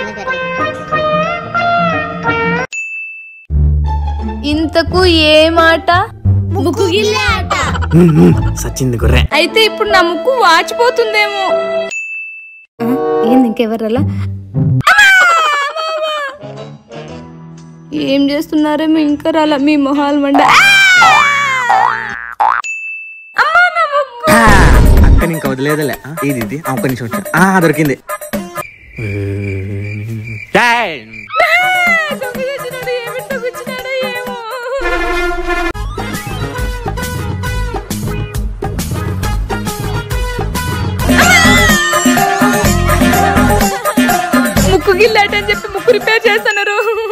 కింద జరిగింది ఇంతకు ఏ మాట ముక్కు గిల్లే ఆట సచ్చింది గుర్రే అయితే ఇప్పుడు నా ముక్కు వాచిపోతుందేమో ఆ, ఏంది ఇంకెవరలా ఏం చేస్తున్నారేమో ఇంకా రాలా మీ మొహాలు మండ అక్క ఇంకా వదిలేదులే ఆ, ఇది ఇది ఆ, ఒక్క నిమిషం వచ్చా ఆ దొరికింది ముక్కు గిల్లాట అని చెప్పి ముక్కు రిపేర్ చేస్తున్నారు